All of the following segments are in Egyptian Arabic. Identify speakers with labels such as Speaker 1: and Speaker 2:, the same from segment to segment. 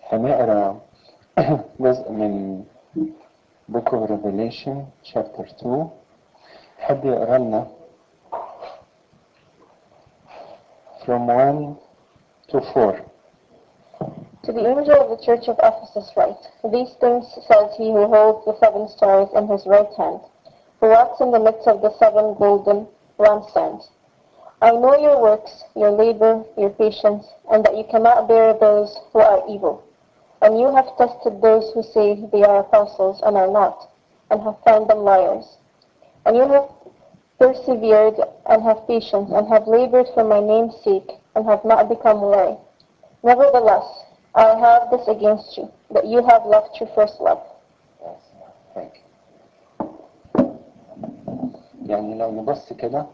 Speaker 1: هنقرا جزء من Book of Revelation chapter 2 حد يقرا لنا from 1 to 4
Speaker 2: To the angel of the church of Ephesus write, These things says he who holds the seven stars in his right hand, who walks in the midst of the seven golden lampstands. I know your works, your labor, your patience, and that you cannot bear those who are evil. And you have tested those who say they are apostles and are not, and have found them liars. And you have persevered and have patience, and have labored for my name's sake, and have not become weary. Nevertheless, I have this against you, that you have left your first love.
Speaker 1: Yes, thank you. يعني لو نبص كده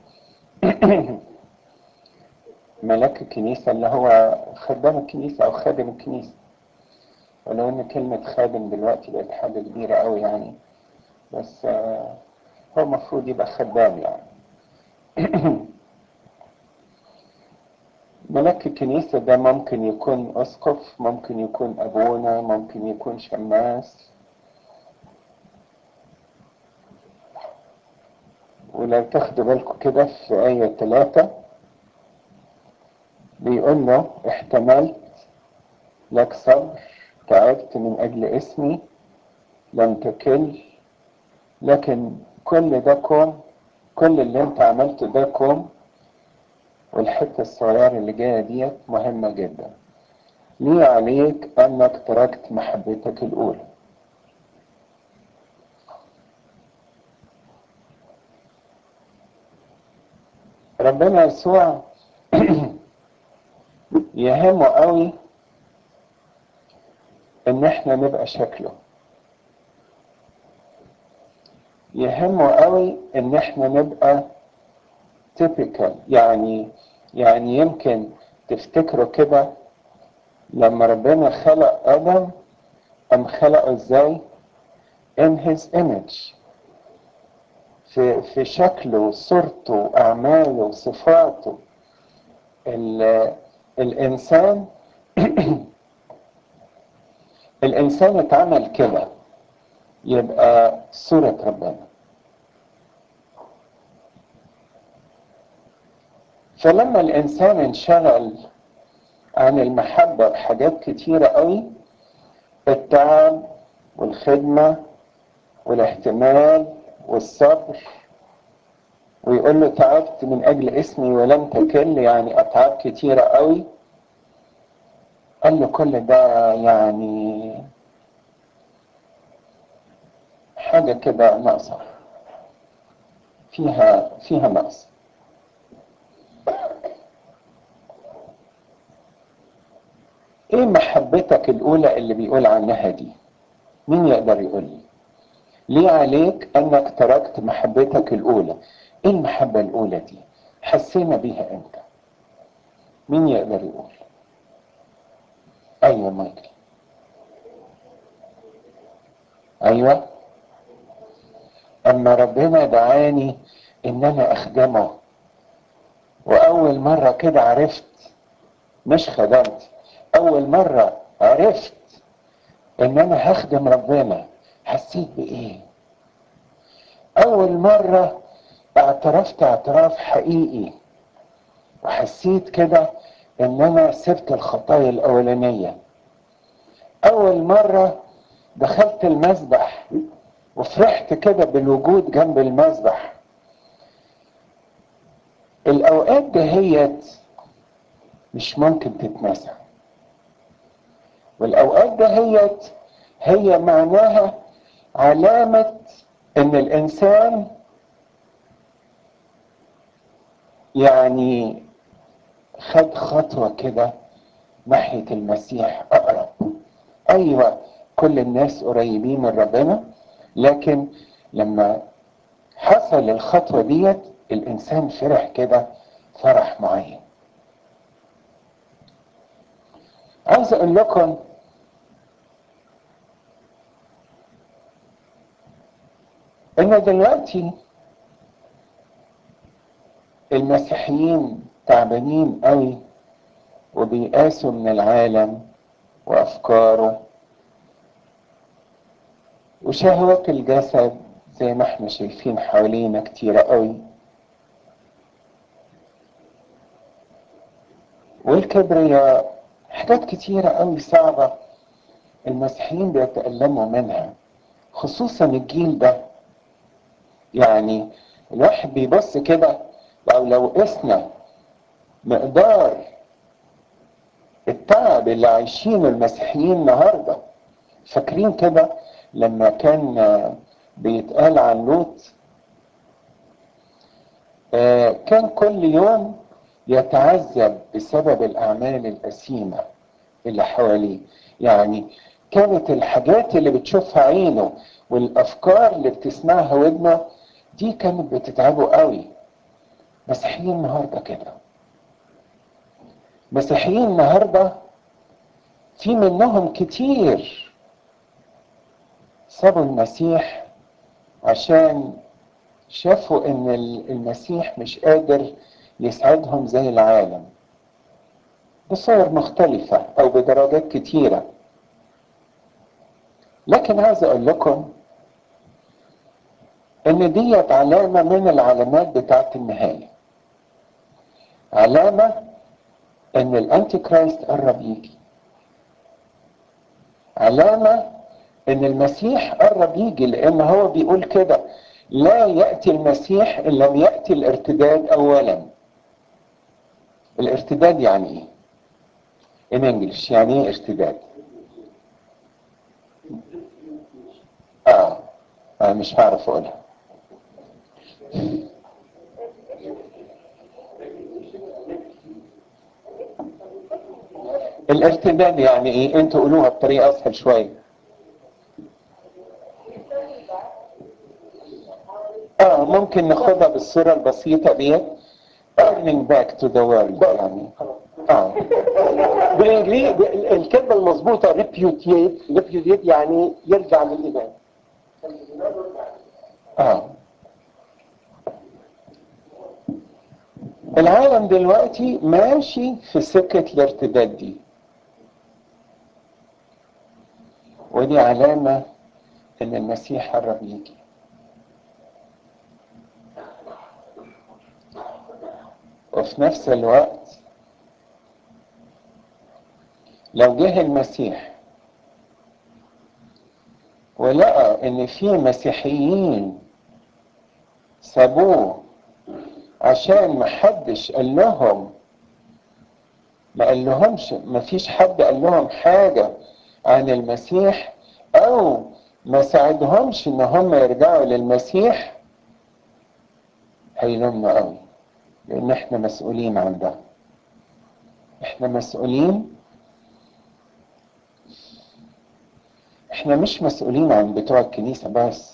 Speaker 1: ملاك الكنيسة اللي هو خدام الكنيسة أو خادم الكنيسة ولو إن كلمة خادم دلوقتي بقت حاجة كبيرة أوي يعني بس آه، هو المفروض يبقى خدام يعني ملاك الكنيسة ده ممكن يكون أسقف ممكن يكون أبونا ممكن يكون شماس ولو تاخدوا بالكم كده في آية ثلاثة بيقول له احتملت لك صبر تعبت من أجل اسمي لم تكل لكن كل ده كوم كل اللي انت عملته ده كوم والحتة الصغيرة اللي جاية ديت مهمة جدا ليه عليك أنك تركت محبتك الأولى ربنا يسوع يهمه قوي ان احنا نبقى شكله يهمه قوي ان احنا نبقى typical يعني يعني يمكن تفتكروا كده لما ربنا خلق ادم ام خلقه ازاي in his image في في شكله وصورته واعماله وصفاته ال- الانسان الانسان اتعمل كده يبقى صورة ربنا فلما الانسان انشغل عن المحبة بحاجات كتيرة قوي التعب والخدمة والاحتمال والصبر ويقول له تعبت من اجل اسمي ولم تكل يعني اتعاب كتيرة قوي قال له كل ده يعني حاجة كده ناقصة فيها فيها نقص ايه محبتك الاولى اللي بيقول عنها دي مين يقدر يقول لي ليه عليك انك تركت محبتك الاولى ايه المحبة الاولى دي حسينا بيها امتى مين يقدر يقول ايوه مايكل ايوه اما ربنا دعاني ان انا اخدمه واول مرة كده عرفت مش خدمت اول مرة عرفت ان انا هخدم ربنا حسيت بايه اول مرة اعترفت اعتراف حقيقي وحسيت كده ان انا سبت الخطايا الاولانية اول مرة دخلت المسبح وفرحت كده بالوجود جنب المسبح الاوقات دهيت مش ممكن تتنسى والاوقات دهيت هي معناها علامة ان الانسان يعني خد خطوة كده ناحية المسيح اقرب ايوه كل الناس قريبين من ربنا لكن لما حصل الخطوة ديت الانسان فرح كده فرح معين عاوز اقول لكم ان دلوقتي المسيحيين تعبانين قوي وبيقاسوا من العالم وأفكاره وشهوات الجسد زي ما احنا شايفين حوالينا كتيرة قوي والكبرياء حاجات كتيرة قوي صعبة المسيحيين بيتألموا منها خصوصا الجيل ده يعني الواحد بيبص كده او لو قسنا مقدار التعب اللي عايشينه المسيحيين النهارده فاكرين كده لما كان بيتقال عن لوط آه كان كل يوم يتعذب بسبب الاعمال الاثيمه اللي حواليه يعني كانت الحاجات اللي بتشوفها عينه والافكار اللي بتسمعها ودنه دي كانت بتتعبه قوي مسيحيين النهارده كده مسيحيين النهارده في منهم كتير سابوا المسيح عشان شافوا ان المسيح مش قادر يسعدهم زي العالم بصور مختلفة او بدرجات كتيرة لكن عايز اقول لكم ان ديت علامة من العلامات بتاعت النهاية علامة ان الانتي كرايست قرب يجي علامة ان المسيح قرب يجي لان هو بيقول كده لا يأتي المسيح ان لم يأتي الارتداد اولا الارتداد يعني ايه ان انجلش يعني ايه ارتداد اه, آه مش هعرف اقولها الارتداد يعني ايه انتوا قولوها بطريقه اسهل شويه اه ممكن ناخدها بالصوره البسيطه ديت turning back to the world يعني اه
Speaker 3: بالانجليزي الكلمه المظبوطه ريبيوتيت ريبيوتيت يعني يرجع للايمان
Speaker 1: اه العالم دلوقتي ماشي في سكة الارتداد دي ودي علامة ان المسيح قرب يجي وفي نفس الوقت لو جه المسيح ولقى ان في مسيحيين سابوه عشان محدش قال لهم ما قال لهمش ما فيش حد قال لهم حاجة عن المسيح او ما ساعدهمش ان هم يرجعوا للمسيح هيلومنا قوي لان احنا مسؤولين عن ده احنا مسؤولين احنا مش مسؤولين عن بتوع الكنيسة بس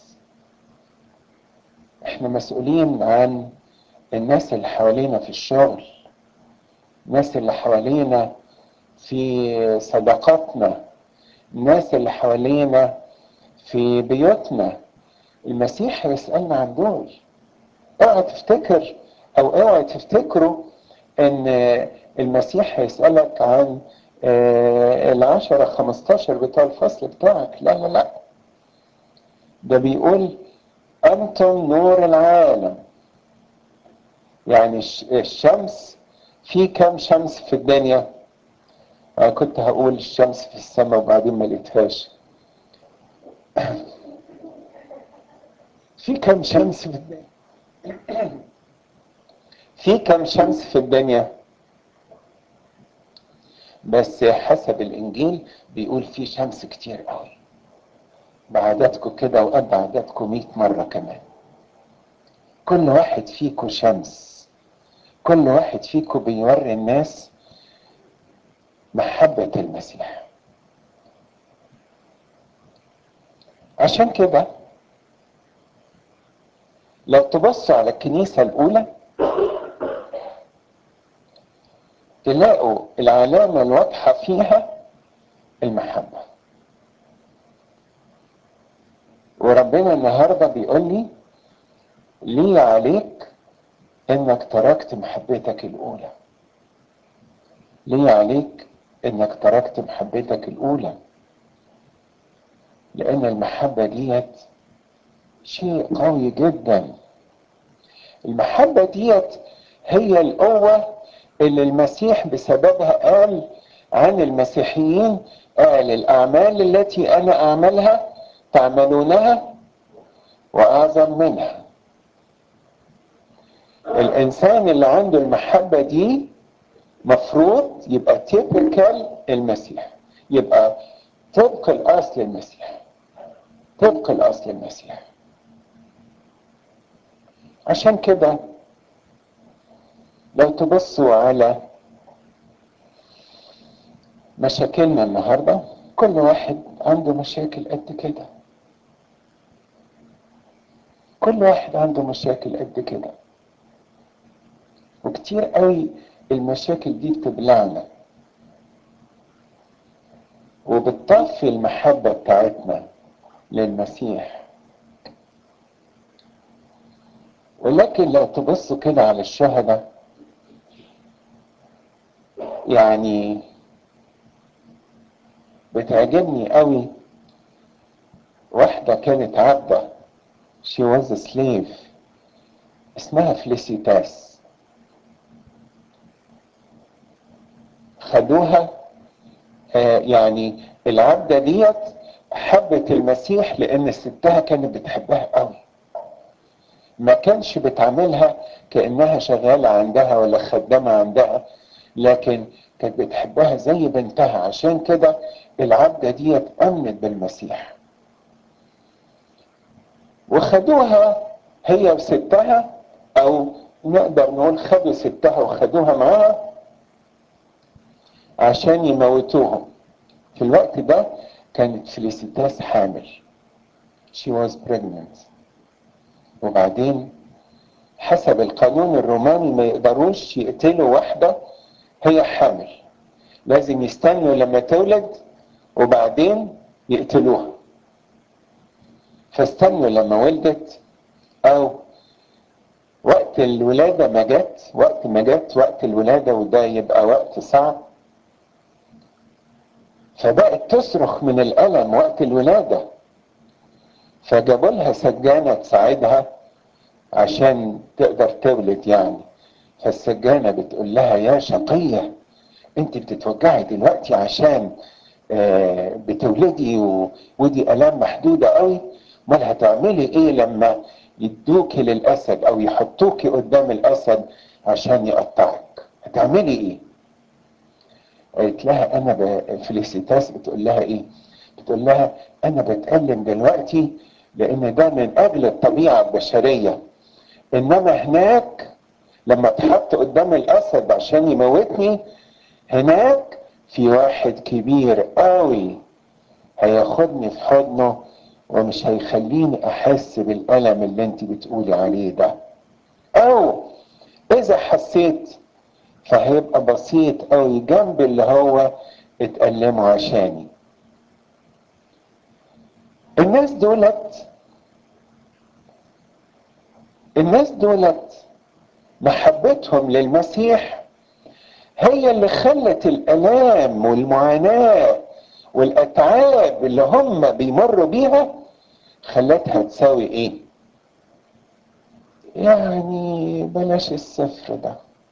Speaker 1: احنا مسؤولين عن الناس اللي حوالينا في الشغل الناس اللي حوالينا في صداقاتنا الناس اللي حوالينا في بيوتنا المسيح هيسألنا عن دول اوعى تفتكر او اوعى تفتكروا ان المسيح هيسألك عن العشرة خمستاشر بتوع الفصل بتاعك لا لا لا ده بيقول أنتم نور العالم يعني الشمس في كم شمس في الدنيا أنا كنت هقول الشمس في السماء وبعدين ما لقيتهاش في كم شمس في الدنيا في كم شمس في الدنيا بس حسب الانجيل بيقول في شمس كتير قوي بعددكم كده وقد عددكم 100 مره كمان كل واحد فيكم شمس كل واحد فيكم بيوري الناس محبة المسيح عشان كده لو تبصوا على الكنيسة الأولى تلاقوا العلامة الواضحة فيها المحبة وربنا النهاردة بيقول لي ليه عليك انك تركت محبتك الاولى ليه عليك انك تركت محبتك الاولى لان المحبة ديت شيء قوي جدا المحبة ديت هي القوة اللي المسيح بسببها قال عن المسيحيين قال الأعمال التي أنا أعملها تعملونها وأعظم منها الإنسان اللي عنده المحبة دي مفروض يبقى تيبيكال المسيح يبقى طبق الأصل المسيح طبق الأصل المسيح عشان كده لو تبصوا على مشاكلنا النهارده كل واحد عنده مشاكل قد كده كل واحد عنده مشاكل قد كده وكتير قوي المشاكل دي بتبلعنا وبتطفي المحبة بتاعتنا للمسيح ولكن لو تبصوا كده على الشهداء يعني بتعجبني قوي واحدة كانت عبدة she was a slave اسمها فليسيتاس خدوها آه يعني العبدة ديت حبت المسيح لأن ستها كانت بتحبها قوي ما كانش بتعاملها كأنها شغالة عندها ولا خدامة عندها لكن كانت بتحبها زي بنتها عشان كده العبدة دي اتأمنت بالمسيح وخدوها هي وستها او نقدر نقول خدوا ستها وخدوها معاها عشان يموتوهم في الوقت ده كانت فليسيتاس حامل she was pregnant وبعدين حسب القانون الروماني ما يقدروش يقتلوا واحدة هي حامل لازم يستنوا لما تولد وبعدين يقتلوها فاستنوا لما ولدت او وقت الولادة ما جت وقت ما جت وقت الولادة وده يبقى وقت صعب فبقت تصرخ من الألم وقت الولادة فجابوا لها سجانة تساعدها عشان تقدر تولد يعني فالسجانة بتقول لها يا شقية انت بتتوجعي دلوقتي عشان آه بتولدي و... ودي الام محدودة قوي امال هتعملي ايه لما يدوكي للاسد او يحطوكي قدام الاسد عشان يقطعك هتعملي ايه قالت لها انا ب... فليسيتاس بتقول لها ايه بتقول لها انا بتألم دلوقتي لان ده من اجل الطبيعة البشرية انما هناك لما اتحط قدام الاسد عشان يموتني هناك في واحد كبير قوي هياخدني في حضنه ومش هيخليني احس بالالم اللي انت بتقولي عليه ده او اذا حسيت فهيبقى بسيط قوي جنب اللي هو اتألموا عشاني الناس دولت الناس دولت محبتهم للمسيح هي اللي خلت الالام والمعاناه والاتعاب اللي هم بيمروا بيها خلتها تساوي ايه يعني بلاش الصفر ده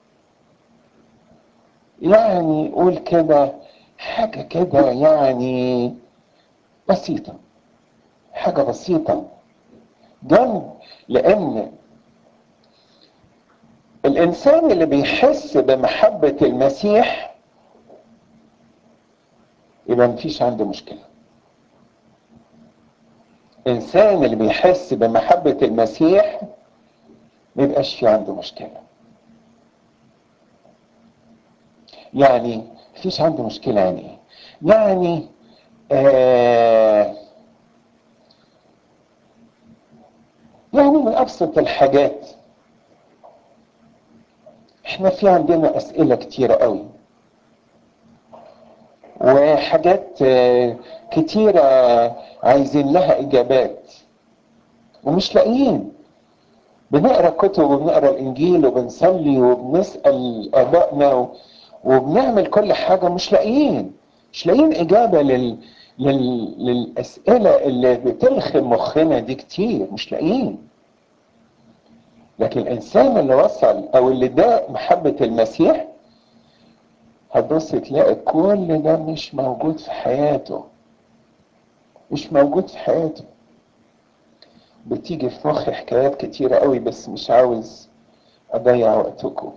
Speaker 1: يعني قول كده حاجة كده يعني بسيطة حاجة بسيطة جنب لأن الإنسان اللي بيحس بمحبة المسيح يبقى مفيش عنده مشكلة الإنسان اللي بيحس بمحبة المسيح ما يبقاش في عنده مشكلة يعني مفيش عنده مشكلة يعني ايه؟ يعني آه يعني من أبسط الحاجات احنا في عندنا أسئلة كتيرة قوي وحاجات آه كتيرة عايزين لها إجابات ومش لاقيين بنقرا كتب وبنقرا الانجيل وبنصلي وبنسال ابائنا وبنعمل كل حاجة مش لاقيين مش لاقيين إجابة لل... لل... للأسئلة اللي بتلخم مخنا دي كتير مش لاقيين لكن الإنسان اللي وصل أو اللي ده محبة المسيح هتبص تلاقي كل ده مش موجود في حياته مش موجود في حياته بتيجي في مخي حكايات كتيرة قوي بس مش عاوز أضيع وقتكم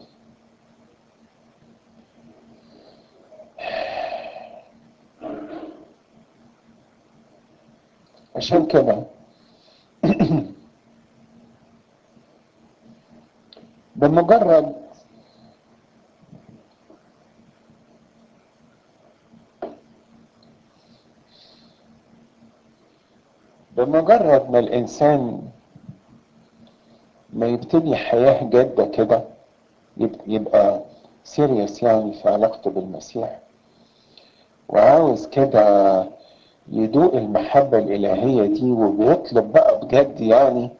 Speaker 1: عشان كده بمجرد بمجرد ما الإنسان ما يبتدي حياة جادة كده يبقى سيريس يعني في علاقته بالمسيح وعاوز كده يدوق المحبة الإلهية دي وبيطلب بقى بجد يعني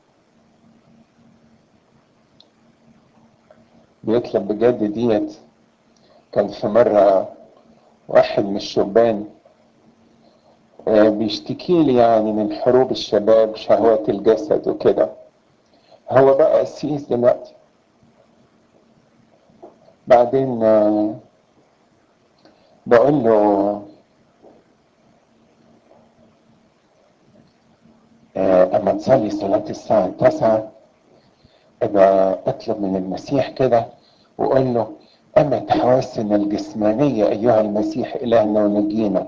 Speaker 1: بيطلب بجد ديت كان في مرة واحد من الشبان بيشتكي لي يعني من حروب الشباب شهوات الجسد وكده هو بقى قسيس دلوقتي بعدين بقول له اما تصلي صلاة الساعة تسعة ابقى اطلب من المسيح كده وقول له اما تحواسنا الجسمانية ايها المسيح الهنا ونجينا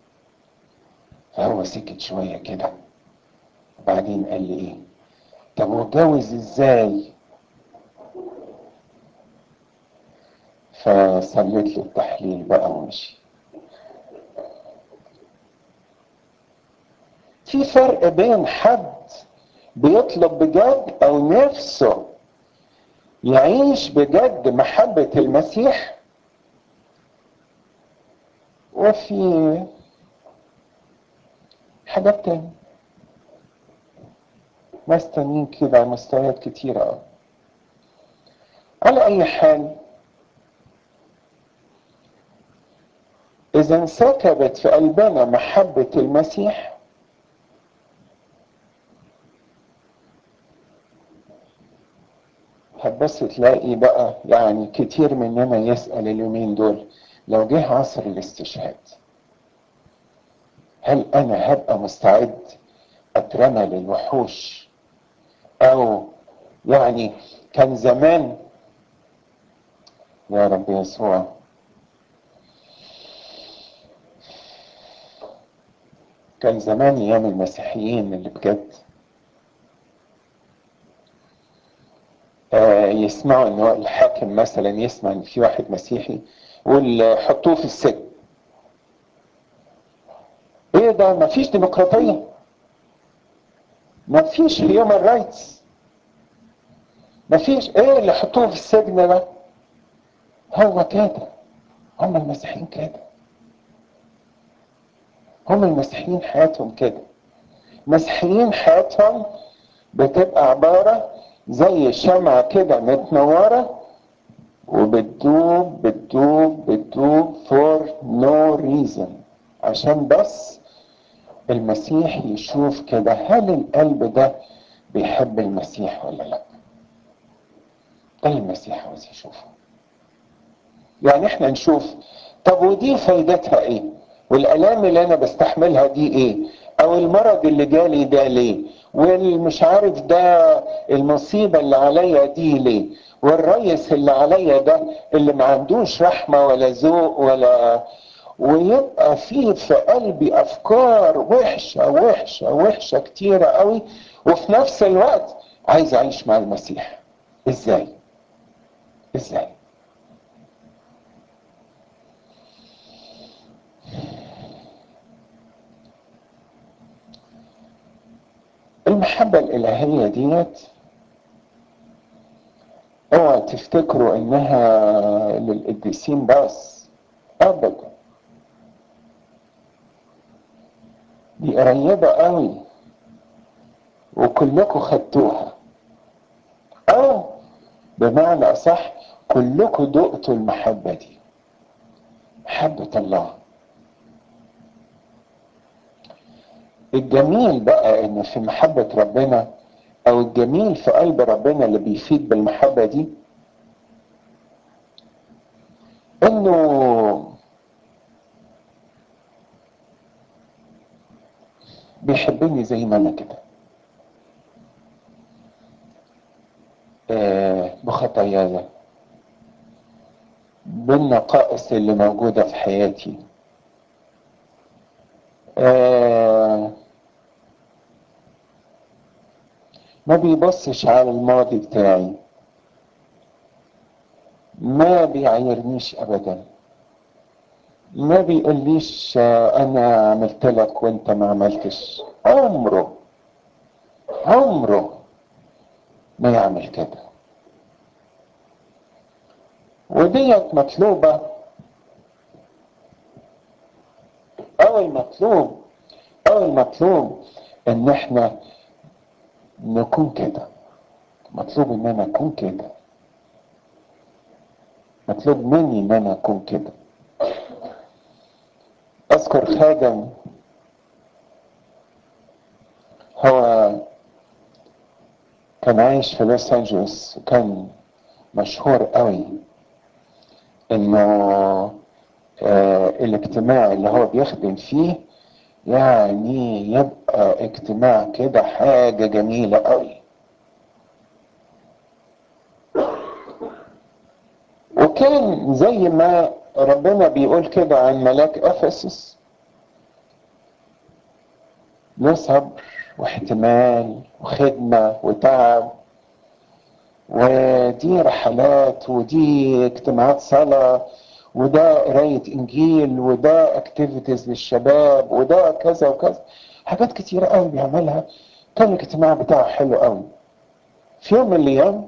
Speaker 1: فهو سكت شوية كده بعدين قال لي ايه طب واتجوز ازاي فصليت له التحليل بقى ومشي في فرق بين حد بيطلب بجد او نفسه يعيش بجد محبة المسيح وفي حاجات تانية ناس تانيين كده على مستويات كتيرة أوي على أي حال إذا انسكبت في قلبنا محبة المسيح هتبص تلاقي بقى يعني كتير مننا يسأل اليومين دول لو جه عصر الاستشهاد هل أنا هبقى مستعد أترمى للوحوش أو يعني كان زمان يا رب يسوع كان زمان ايام المسيحيين اللي بجد آه يسمعوا ان هو الحاكم مثلا يسمع ان في واحد مسيحي يقول حطوه في السجن ايه ده مفيش ديمقراطيه مفيش هيومن رايتس مفيش ايه اللي حطوه في السجن ده هو كده هم المسيحيين كده هم المسيحيين حياتهم كده المسيحيين حياتهم بتبقى عبارة زي شمعة كده متنورة وبتدوب بتدوب بتدوب for no reason عشان بس المسيح يشوف كده هل القلب ده بيحب المسيح ولا لا ده المسيح عاوز يشوفه يعني احنا نشوف طب ودي فايدتها ايه والالام اللي انا بستحملها دي ايه او المرض اللي جالي ده ليه والمش عارف ده المصيبة اللي عليا دي ليه والريس اللي عليا ده اللي ما عندوش رحمة ولا ذوق ولا ويبقى فيه في قلبي افكار وحشة وحشة وحشة كتيرة قوي وفي نفس الوقت عايز اعيش مع المسيح ازاي ازاي المحبة الإلهية ديت اوعى تفتكروا انها للقديسين بس ابدا دي قريبة قوي وكلكم خدتوها اه بمعنى اصح كلكم دقتوا المحبة دي محبة الله الجميل بقى ان في محبة ربنا او الجميل في قلب ربنا اللي بيفيد بالمحبة دي انه بيحبني زي ما انا كده آه بخطاياي بالنقائص اللي موجودة في حياتي آه ما بيبصش على الماضي بتاعي ما بيعايرنيش ابدا ما بيقوليش انا عملت لك وانت ما عملتش عمره عمره ما يعمل كده وديت مطلوبة او المطلوب او المطلوب ان احنا نكون كده مطلوب ان انا اكون كده مطلوب مني ان انا اكون كده اذكر خادم هو كان عايش في لوس انجلوس وكان مشهور قوي انه آه الاجتماع اللي هو بيخدم فيه يعني يبقى اجتماع كده حاجة جميلة قوي وكان زي ما ربنا بيقول كده عن ملاك افسس له صبر واحتمال وخدمة وتعب ودي رحلات ودي اجتماعات صلاة وده قراية انجيل وده اكتيفيتيز للشباب وده كذا وكذا حاجات كتيرة قوي بيعملها كان الاجتماع بتاعه حلو قوي في يوم من الايام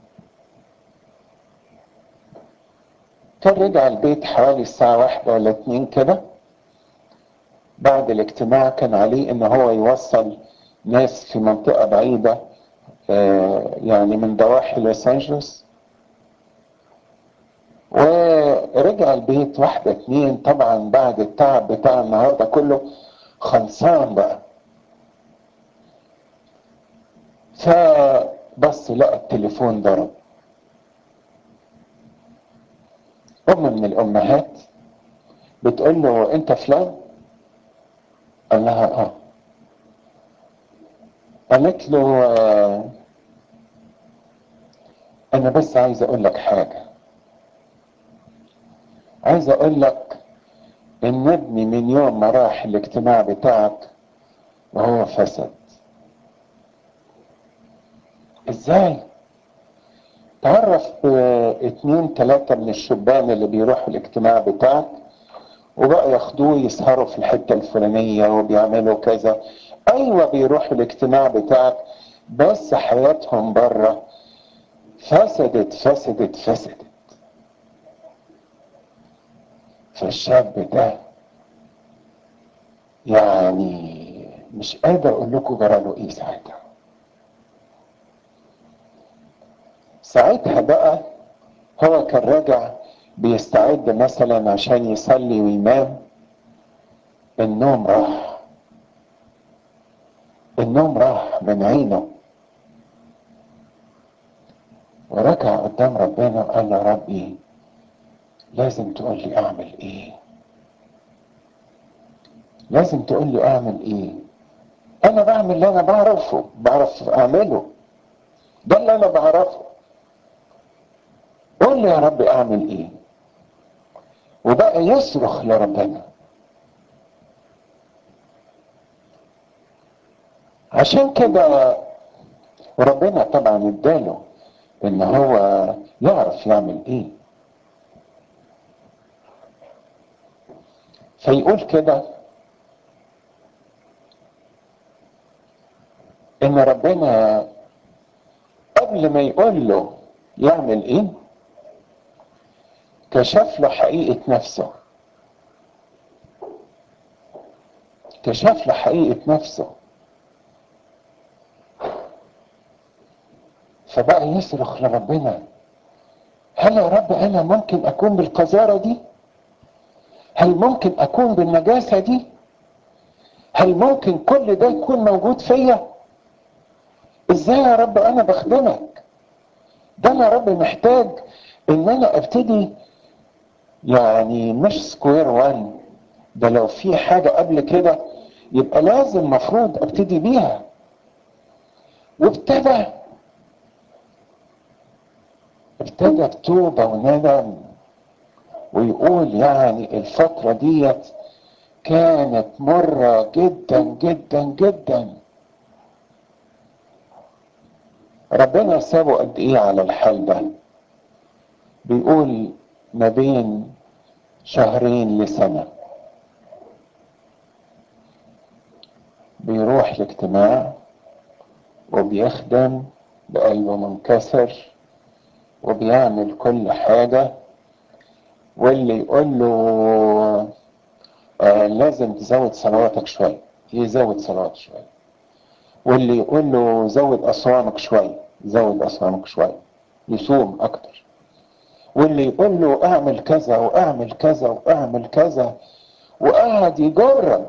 Speaker 1: كان رجع البيت حوالي الساعة واحدة ولا اتنين كده بعد الاجتماع كان عليه ان هو يوصل ناس في منطقة بعيدة آه يعني من ضواحي لوس انجلوس ورجع البيت واحدة اتنين طبعا بعد التعب بتاع النهاردة كله خلصان بقى فبص لقى التليفون ضرب ام من الامهات بتقول له انت فلان قال لها اه قالت له آه انا بس عايز اقول لك حاجة عايز اقول لك ان ابني من يوم ما راح الاجتماع بتاعك وهو فسد ازاي تعرف اتنين تلاتة من الشبان اللي بيروحوا الاجتماع بتاعك وبقى ياخدوه يسهروا في الحتة الفلانية وبيعملوا كذا ايوه بيروحوا الاجتماع بتاعك بس حياتهم بره فسدت فسدت فسدت فالشاب ده يعني مش قادر اقول لكم جراله ايه ساعتها ساعتها بقى هو كان راجع بيستعد مثلا عشان يصلي وينام النوم راح النوم راح من عينه ورجع قدام ربنا وقال له يا ربي لازم تقول لي اعمل ايه لازم تقول لي اعمل ايه انا بعمل اللي انا بعرفه بعرف اعمله ده اللي انا بعرفه قول لي يا رب اعمل ايه وبقى يصرخ لربنا عشان كده ربنا طبعا اداله ان هو يعرف يعمل ايه فيقول كده ان ربنا قبل ما يقول له يعمل ايه كشف له حقيقة نفسه كشف له حقيقة نفسه فبقى يصرخ لربنا هل يا رب انا ممكن اكون بالقذارة دي هل ممكن اكون بالنجاسة دي هل ممكن كل ده يكون موجود فيا ازاي يا رب انا بخدمك ده انا يا رب محتاج ان انا ابتدي يعني مش سكوير وان ده لو في حاجة قبل كده يبقى لازم مفروض ابتدي بيها وابتدى ابتدى بتوبة وندم ويقول يعني الفترة ديت كانت مرة جدا جدا جدا ربنا سابه قد ايه على الحال ده بيقول ما بين شهرين لسنة بيروح الاجتماع وبيخدم بقلبه منكسر وبيعمل كل حاجة واللي يقول له آه لازم تزود صلواتك شوية يزود صلوات شوية واللي يقول له زود أصوامك شوية زود أصوامك شوية يصوم أكتر واللي يقول له اعمل كذا واعمل كذا واعمل كذا وقعد يجرب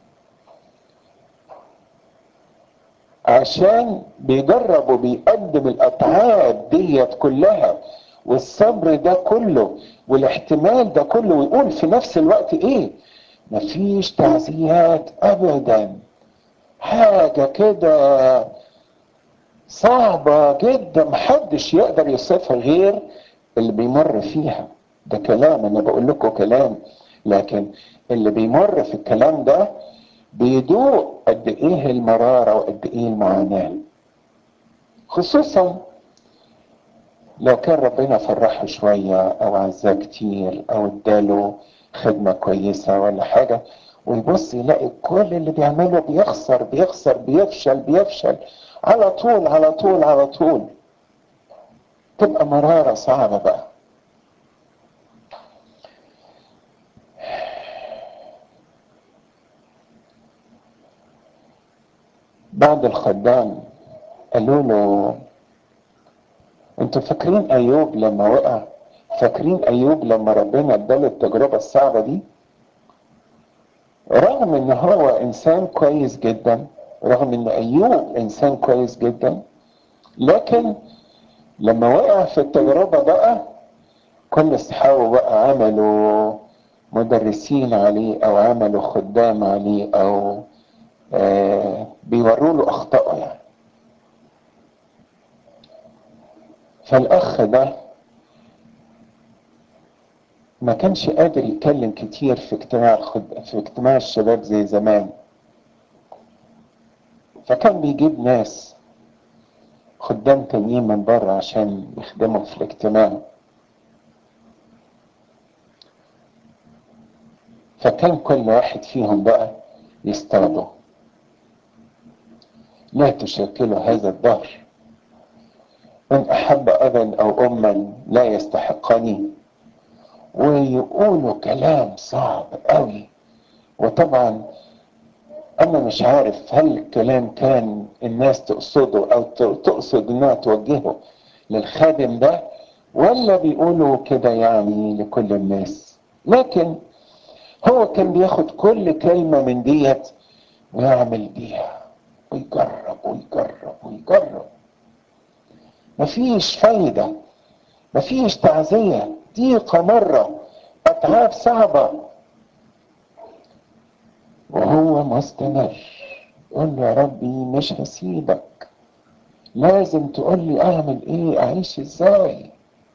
Speaker 1: عشان بيجرب وبيقدم الاتعاب ديت كلها والصبر ده كله والاحتمال ده كله ويقول في نفس الوقت ايه مفيش تعزيات ابدا حاجه كده صعبه جدا محدش يقدر يوصفها غير اللي بيمر فيها ده كلام انا بقول لكم كلام لكن اللي بيمر في الكلام ده بيدوق قد ايه المرارة وقد ايه المعاناة خصوصا لو كان ربنا فرحه شوية او عزاه كتير او اداله خدمة كويسة ولا حاجة ويبص يلاقي كل اللي بيعمله بيخسر بيخسر بيفشل بيفشل على طول على طول على طول تبقى مرارة صعبة بقى بعد الخدام قالوا له انتوا فاكرين ايوب لما وقع فاكرين ايوب لما ربنا اداله التجربة الصعبة دي رغم ان هو انسان كويس جدا رغم ان ايوب انسان كويس جدا لكن لما وقع في التجربة بقى كل اصحابه بقى عملوا مدرسين عليه او عملوا خدام عليه او آه بيوروا له اخطائه يعني فالاخ ده ما كانش قادر يتكلم كتير في اجتماع الخد... في اجتماع الشباب زي زمان فكان بيجيب ناس خدام تانيين من بره عشان يخدموا في الاجتماع فكان كل واحد فيهم بقى يصطاده لا تشكلوا هذا الدهر من أحب أبا أو أما لا يستحقني ويقولوا كلام صعب قوي وطبعا أنا مش عارف هل الكلام كان الناس تقصده أو تقصد إنها توجهه للخادم ده ولا بيقولوا كده يعني لكل الناس لكن هو كان بياخد كل كلمة من ديت ويعمل بيها ويجرب ويجرب ويجرب مفيش فايدة مفيش تعزية ضيقة مرة أتعاب صعبة وهو مستمر يقول له يا ربي مش هسيبك لازم تقول لي اعمل ايه اعيش ازاي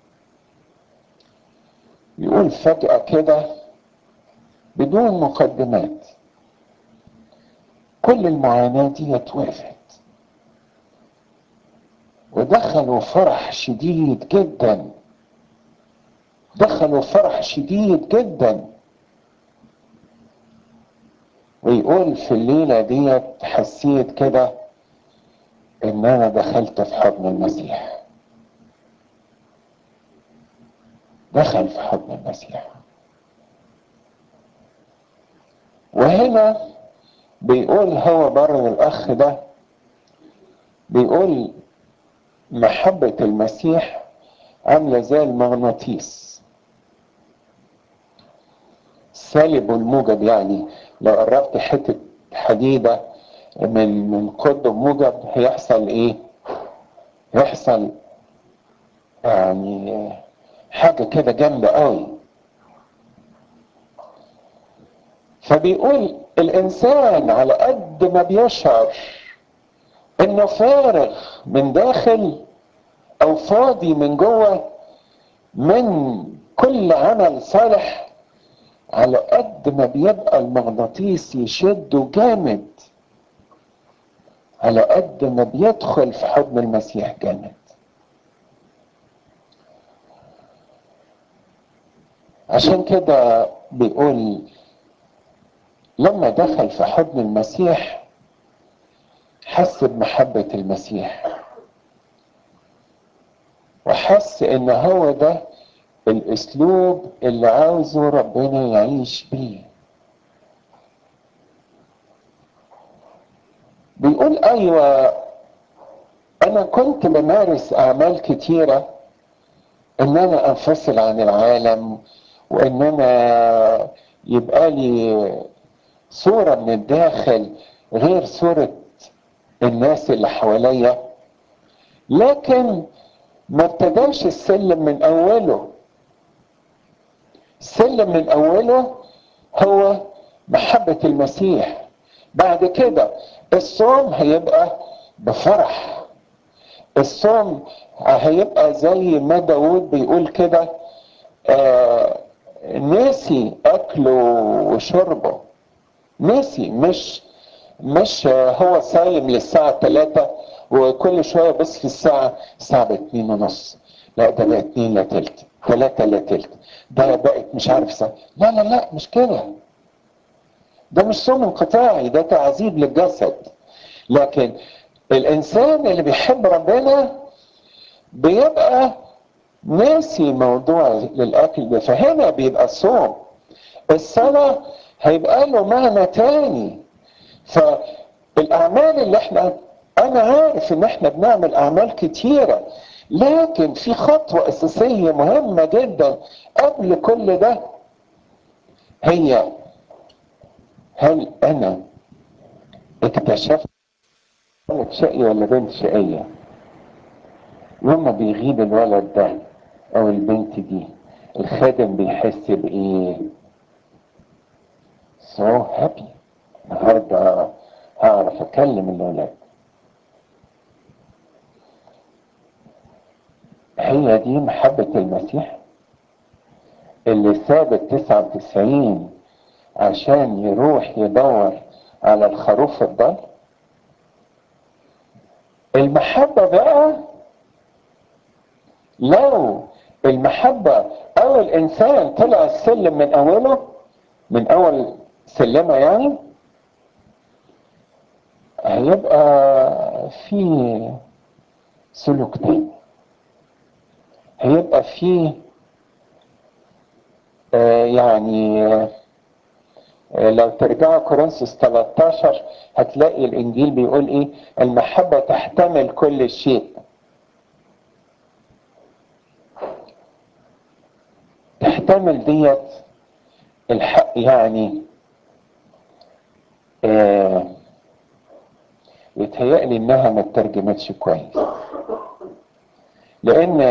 Speaker 1: يقول فجأة كده بدون مقدمات كل المعاناة دي وقفت ودخلوا فرح شديد جدا دخلوا فرح شديد جدا ويقول في الليلة ديت حسيت كده ان انا دخلت في حضن المسيح دخل في حضن المسيح وهنا بيقول هو برضه الاخ ده بيقول محبة المسيح عاملة زي المغناطيس السالب والموجب يعني لو قربت حتة حديدة من من قطب موجب هيحصل ايه يحصل يعني حاجة كده جامدة قوي فبيقول الانسان على قد ما بيشعر انه فارغ من داخل او فاضي من جوه من كل عمل صالح على قد ما بيبقى المغناطيس يشده جامد على قد ما بيدخل في حضن المسيح جامد عشان كده بيقول لما دخل في حضن المسيح حس بمحبة المسيح وحس ان هو ده الاسلوب اللي عاوزه ربنا يعيش بيه بيقول ايوه انا كنت بمارس اعمال كتيرة ان انا انفصل عن العالم وان انا يبقى لي صورة من الداخل غير صورة الناس اللي حواليا لكن ما ابتداش السلم من اوله السلم من اوله هو محبة المسيح بعد كده الصوم هيبقى بفرح الصوم هيبقى زي ما داود بيقول كده آه نسي اكله وشربه نسي مش مش هو صايم للساعة 3 وكل شوية بس في الساعة الساعة بقت 2 ونص لا ده بقت 2 لا تلت 3 لا تلت ده بقت مش عارف ساعة لا لا لا مش كده ده مش صوم انقطاعي ده تعذيب للجسد لكن الانسان اللي بيحب ربنا بيبقى ناسي موضوع للاكل ده فهنا بيبقى الصوم الصلاة هيبقى له معنى تاني فالاعمال اللي احنا انا عارف ان احنا بنعمل اعمال كتيرة لكن في خطوة اساسية مهمة جدا قبل كل ده هي هل انا اكتشفت ولد شقي ولا بنت شقية لما بيغيب الولد ده او البنت دي الخادم بيحس بايه so happy النهارده هعرف اكلم الولاد هي دي محبة المسيح اللي ساب التسعة وتسعين عشان يروح يدور على الخروف الضال المحبة بقى لو المحبة او الانسان طلع السلم من اوله من اول سلمة يعني هيبقى في سلوك تاني هيبقى في آه يعني آه لو ترجعوا كورنثوس 13 هتلاقي الانجيل بيقول ايه المحبة تحتمل كل شيء تحتمل ديت الحق يعني آه يتهيألي انها ما اترجمتش كويس لان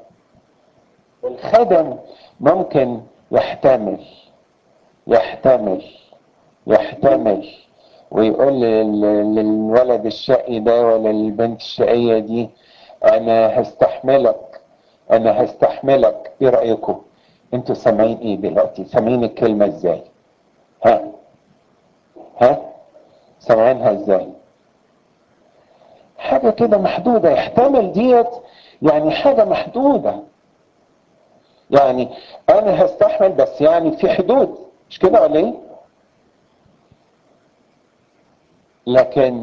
Speaker 1: الخدم ممكن يحتمل يحتمل يحتمل ويقول للولد الشقي ده ولا للبنت الشقية دي انا هستحملك انا هستحملك ايه رأيكم انتوا سامعين ايه دلوقتي سامعين الكلمة ازاي ها ها سامعينها ازاي حاجة كده محدودة يحتمل ديت يعني حاجة محدودة يعني انا هستحمل بس يعني في حدود مش كده ولا ايه لكن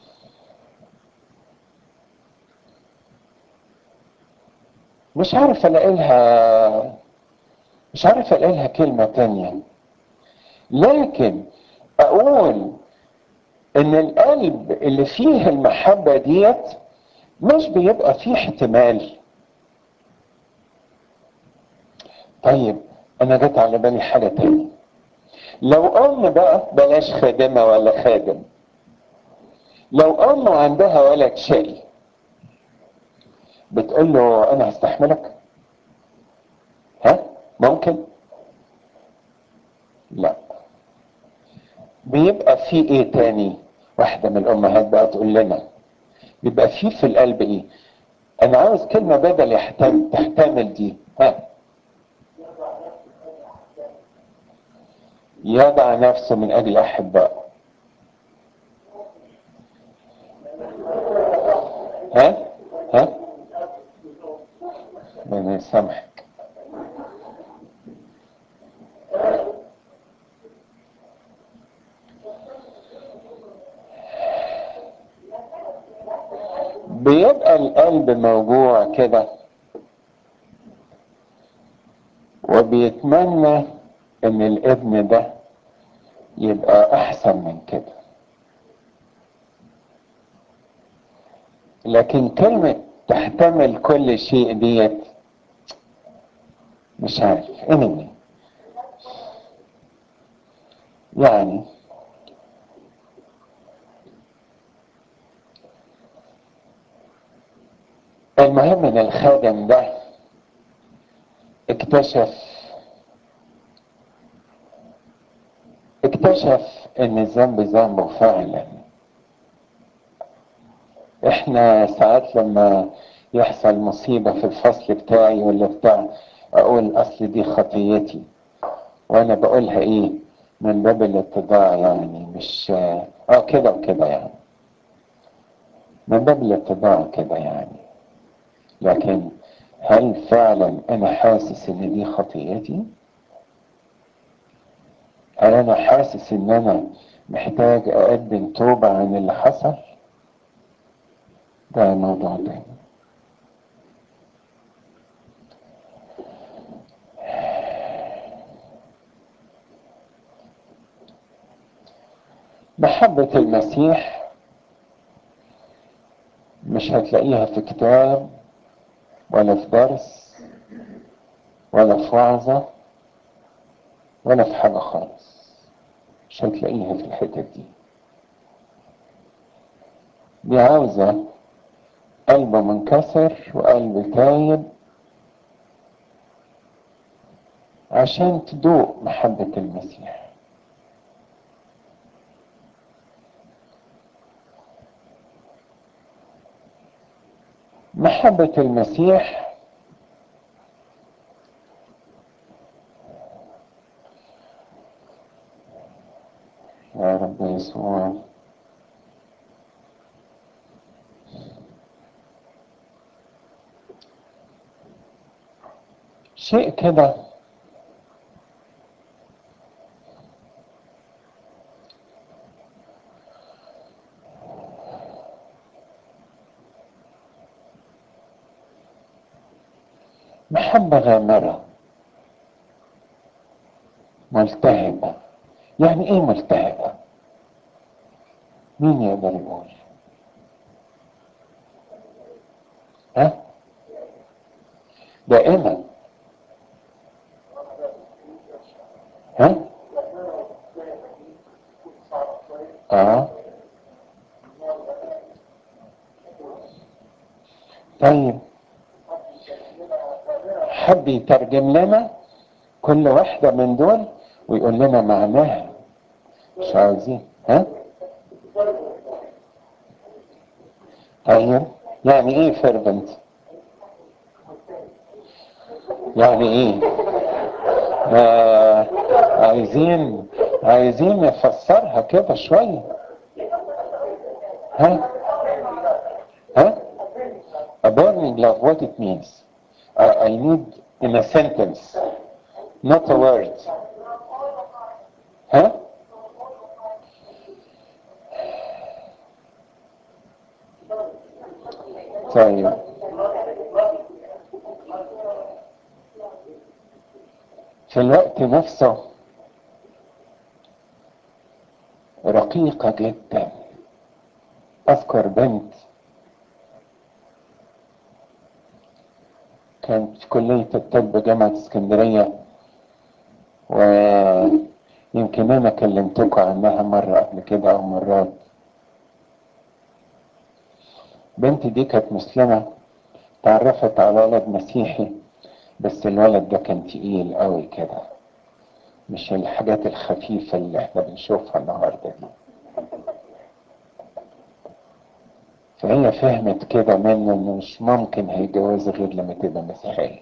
Speaker 1: مش عارف الاقي لها مش عارف الاقي لها كلمة تانية لكن اقول ان القلب اللي فيه المحبة ديت مش بيبقى فيه احتمال طيب انا جت على بالي حاجة تاني لو ام بقى بلاش خادمة ولا خادم لو ام عندها ولد شقي بتقول له انا هستحملك ها ممكن لا بيبقى في ايه تاني واحدة من الامهات بقى تقول لنا بيبقى في في القلب ايه انا عاوز كلمة بدل يحتمل تحتمل دي ها يضع نفسه من اجل احبائه ها ها ربنا يسامحك بيبقى القلب موجوع كده وبيتمنى ان الابن ده يبقى احسن من كده لكن كلمة تحتمل كل شيء ديت مش عارف anyway يعني المهم ان الخادم ده اكتشف اكتشف ان الذنب ذنبه فعلا احنا ساعات لما يحصل مصيبة في الفصل بتاعي ولا بتاع اقول اصل دي خطيتي وانا بقولها ايه من باب الاتضاع يعني مش اه كده وكده يعني من باب الاتضاع كده يعني لكن هل فعلا انا حاسس ان دي خطيتي هل انا حاسس ان انا محتاج اقدم توبة عن اللي حصل ده موضوع تاني محبة المسيح مش هتلاقيها في كتاب ولا في درس ولا في وعظة ولا في حاجة خالص مش هتلاقيها في الحتت دي دي عاوزة قلب منكسر وقلب تايب عشان تدوق محبة المسيح محبة المسيح يا رب يسوع شيء كده محبة غامرة ملتهبة يعني ايه ملتهبة مين يقدر يقول ها دائما ها اه طيب حب يترجم لنا كل واحدة من دول ويقول لنا معناها مش عاوزين ها طيب يعني ايه فيربنت يعني ايه آه عايزين عايزين نفسرها كده شوية ها ها a burning love what it means I, I need in a sentence not a word ها طيب في الوقت نفسه رقيقة جدا أذكر بنت كانت في كلية الطب جامعة اسكندرية و يمكن انا كلمتكم عنها مرة قبل كده او مرات بنتي دي كانت مسلمة تعرفت على ولد مسيحي بس الولد ده كان تقيل قوي كده مش الحاجات الخفيفة اللي احنا بنشوفها النهاردة دي فهي فهمت كده منه انه مش ممكن هيتجوزها غير لما تبقى مسيحية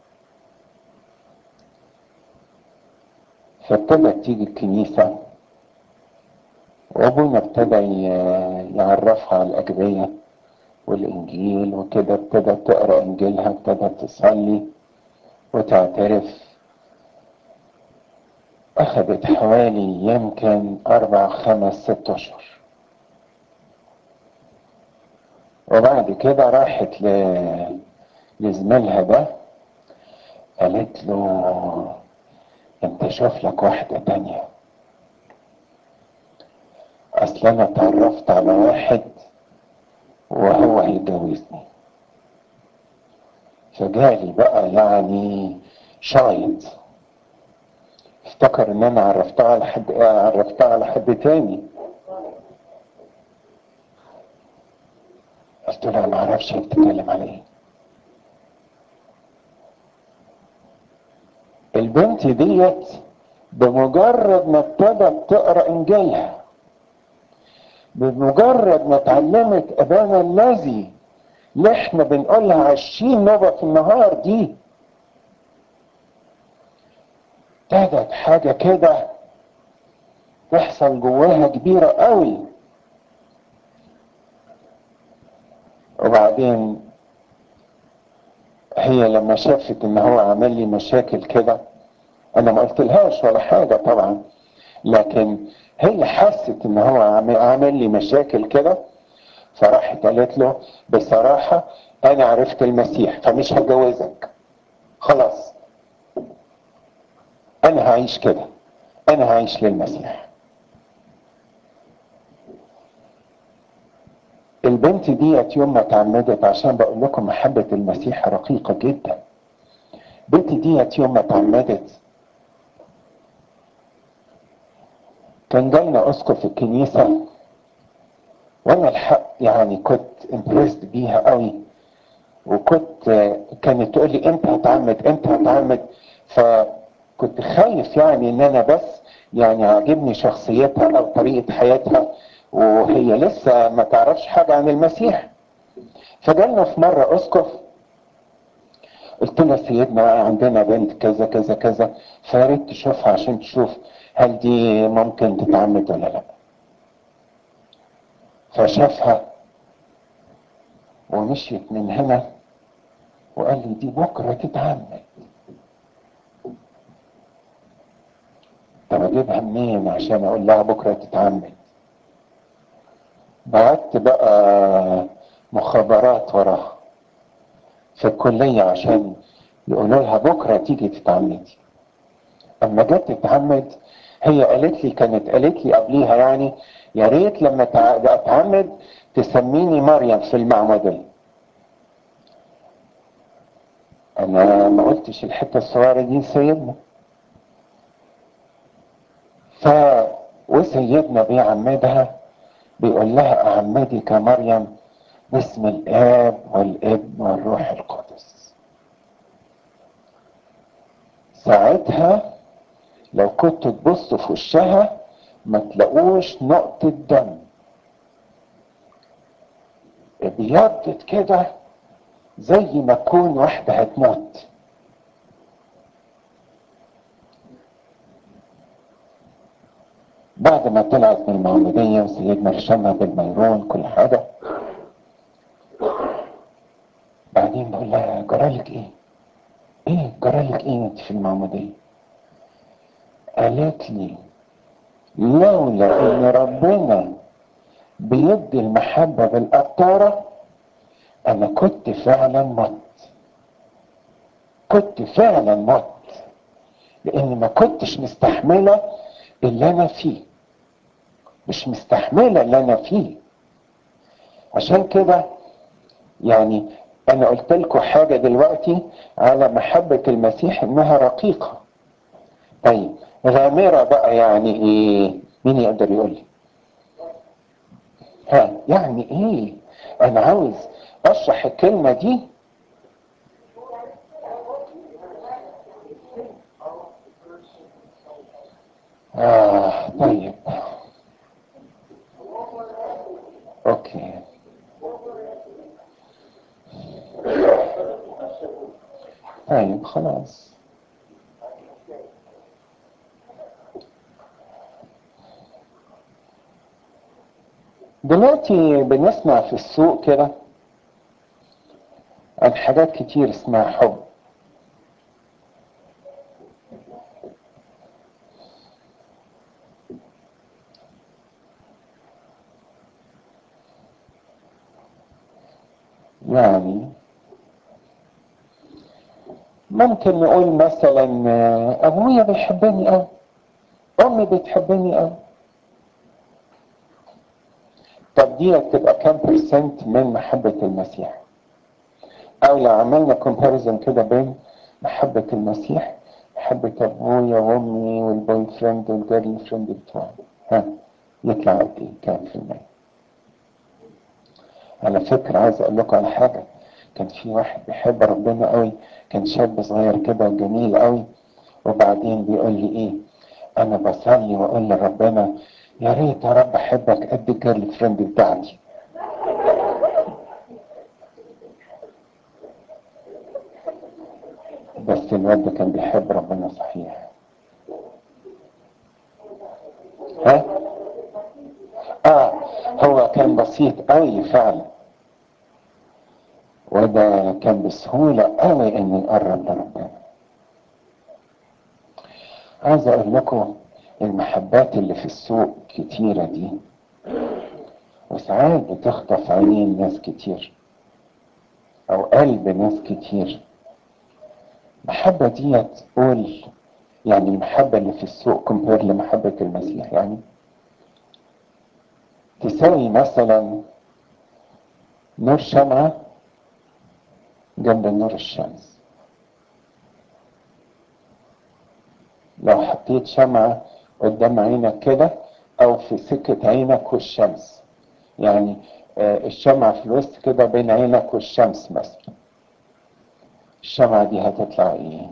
Speaker 1: فابتدت تيجي الكنيسة وابونا ابتدى ي- يعرفها على الأجبية والإنجيل وكده ابتدت تقرأ إنجيلها ابتدت تصلي وتعترف أخذت حوالي يمكن أربع خمس ست أشهر وبعد كده راحت ل... لزميلها ده قالت له انت شوف لك واحدة تانية اصل انا اتعرفت على واحد وهو هيجوزني فجالي بقى يعني شايط افتكر ان انا عرفتها على حد عرفتها على حد تاني قلت له ما اعرفش هي بتتكلم على ايه البنت ديت بمجرد ما ابتدت تقرا انجيلها بمجرد ما اتعلمت ابانا الذي اللي احنا بنقولها عشرين نوبة في النهار دي ابتدت حاجة كده تحصل جواها كبيرة قوي وبعدين هي لما شافت ان هو عمل لي مشاكل كده انا ما قلتلهاش ولا حاجة طبعا لكن هي حست ان هو عامل عامل لي مشاكل كده فراحت قالت له بصراحة انا عرفت المسيح فمش هتجوزك خلاص انا هعيش كده انا هعيش للمسيح البنت ديت يوم ما اتعمدت عشان بقول لكم محبة المسيح رقيقة جدا البنت ديت يوم ما اتعمدت كان جالنا اسقف الكنيسة وانا الحق يعني كنت امبرست بيها قوي وكنت كانت تقول لي امتى هتعمد امتى هتعمد فكنت خايف يعني ان انا بس يعني عاجبني شخصيتها او طريقة حياتها وهي لسه ما تعرفش حاجة عن المسيح فجالنا في مرة اسقف قلت له سيدنا عندنا بنت كذا كذا كذا فياريت تشوفها عشان تشوف هل دي ممكن تتعمد ولا لا فشافها ومشيت من هنا وقال لي دي بكرة تتعمد طب اجيبها منين عشان اقول لها بكرة تتعمد بعت بقى مخابرات وراها في الكلية عشان يقولوا لها بكرة تيجي تتعمدي اما جت تتعمد هي قالت لي كانت قالت لي قبليها يعني يا ريت لما تع- اتعمد تسميني مريم في المعمودية انا ما قلتش الحتة الصغيرة دي سيدنا ف وسيدنا بيعمدها بيقول لها اعمدك مريم باسم الاب والابن والروح القدس ساعتها لو كنت تبص في وشها ما تلاقوش نقطة دم ابيضت كده زي ما تكون واحدة هتموت بعد ما طلعت من المعمودية وسيدنا رشمها بالميرون كل حاجة بعدين بقول لها جرالك ايه؟ ايه جرالك ايه انت في المعمودية؟ قالت لي لولا ان ربنا بيدي المحبة بالقطارة انا كنت فعلا مت كنت فعلا مت لاني ما كنتش مستحملة اللي انا فيه مش مستحملة اللي انا فيه عشان كده يعني انا قلت لكم حاجة دلوقتي على محبة المسيح انها رقيقة طيب غامرة بقى يعني ايه مين يقدر يقول لي ها يعني ايه انا عاوز اشرح الكلمة دي آه طيب اوكي طيب خلاص دلوقتي بنسمع في السوق كده عن حاجات كتير اسمها حب يعني ممكن نقول مثلا آه، ابويا بيحبني قوي امي بتحبني قوي طب دي تبقى كام برسنت من محبة المسيح او لو عملنا كومباريزن كده بين محبة المسيح محبة ابويا وامي والبوي فريند والجيرل فريند بتوعي ها يطلع قد ايه كام في المية على فكرة عايز اقول لكم على حاجة كان في واحد بيحب ربنا قوي كان شاب صغير كده وجميل قوي وبعدين بيقول لي ايه انا بصلي واقول لربنا يا ريت يا رب احبك قد الجيرل فريند بتاعتي بس الواد ده كان بيحب ربنا صحيح ها اه هو كان بسيط قوي فعلا وده كان بسهولة قوي انه يقرب لربنا عايز اقول لكم المحبات اللي في السوق كتيرة دي وساعات بتخطف عينين ناس كتير او قلب ناس كتير المحبة دي تقول يعني المحبة اللي في السوق كومبير لمحبة المسيح يعني تساوي مثلا نور شمعة جنب نور الشمس لو حطيت شمعة قدام عينك كده او في سكة عينك والشمس يعني آه، الشمعة في الوسط كده بين عينك والشمس مثلا الشمعة دي هتطلع ايه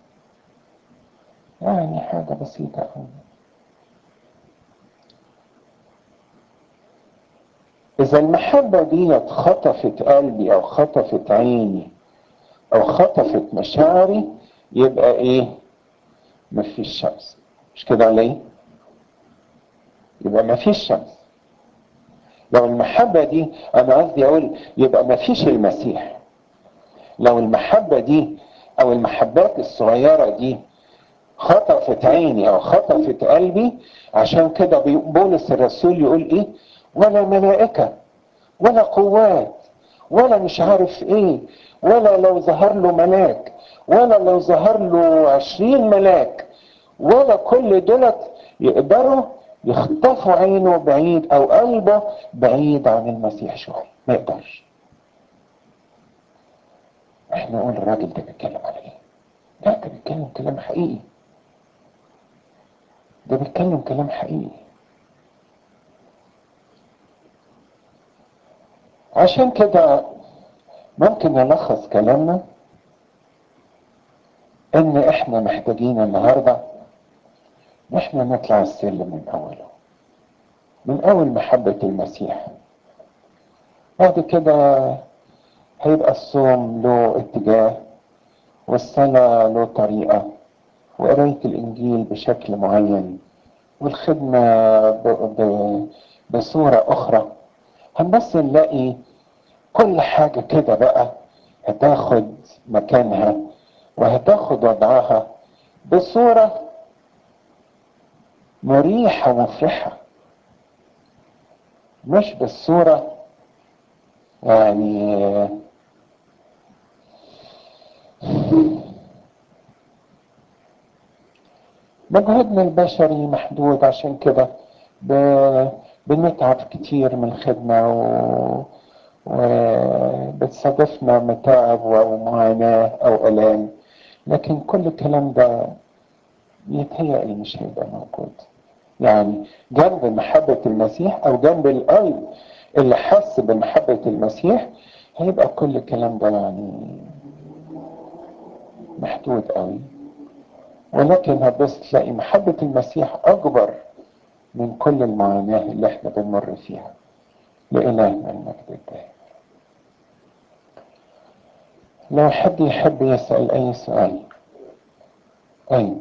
Speaker 1: يعني حاجة بسيطة أوي إذا المحبة دي خطفت قلبي أو خطفت عيني أو خطفت مشاعري يبقى إيه؟ مفيش شمس مش كده ليه؟ يبقى مفيش شمس لو المحبة دي أنا قصدي أقول يبقى مفيش المسيح لو المحبة دي أو المحبات الصغيرة دي خطفت عيني أو خطفت قلبي عشان كده بي- بولس الرسول يقول إيه؟ ولا ملائكة ولا قوات ولا مش عارف ايه ولا لو ظهر له ملاك ولا لو ظهر له عشرين ملاك ولا كل دولت يقدروا يخطفوا عينه بعيد او قلبه بعيد عن المسيح شوية ما يقدرش احنا نقول الراجل ده بيتكلم على ايه لا ده بيتكلم كلام حقيقي ده بيتكلم كلام حقيقي عشان كده ممكن نلخص كلامنا ان احنا محتاجين النهارده ان احنا نطلع السلم من اوله من اول محبة المسيح بعد كده هيبقى الصوم له اتجاه والصلاة له طريقة وقراية الانجيل بشكل معين والخدمة ب... ب... بصورة اخرى هنبص نلاقي كل حاجة كده بقى هتاخد مكانها وهتاخد وضعها بصورة مريحة ومفرحة مش بالصورة يعني مجهودنا البشري محدود عشان كده ب... بنتعب كتير من الخدمة و... وبتصادفنا متاعب أو معاناة أو ألام لكن كل الكلام ده يتهيألي مش هيبقى موجود يعني جنب محبة المسيح أو جنب القلب اللي حس بمحبة المسيح هيبقى كل الكلام ده يعني محدود قوي ولكن هتبص تلاقي محبة المسيح أكبر من كل المعاناة اللي احنا بنمر فيها لإلهنا المجد الدائم لو حد يحب يسأل أي سؤال أي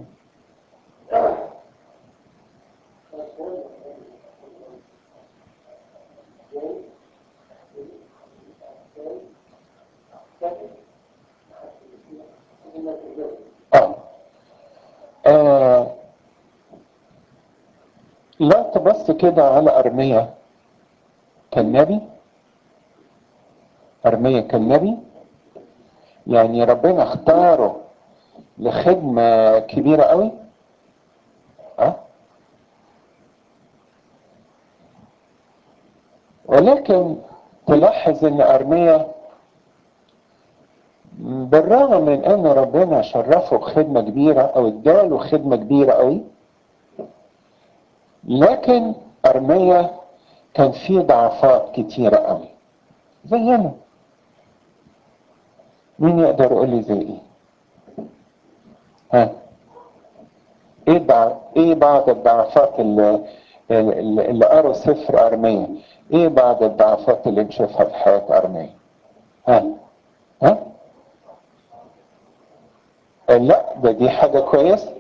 Speaker 1: آه. آه. لا تبص كده على أرمية كالنبي أرمية كالنبي يعني ربنا اختاره لخدمة كبيرة قوي أه؟ ولكن تلاحظ ان ارميا بالرغم من ان ربنا شرفه بخدمة كبيرة او اداله خدمة كبيرة قوي لكن ارميا كان فيه ضعفات كتيرة قوي زينا مين يقدر يقول لي زي ايه ها ايه دع... ايه بعض الضعفات اللي اللي, اللي قروا سفر ارميا ايه بعض الضعفات اللي نشوفها في حياة ارميا ها ها لا ده دي حاجة كويسة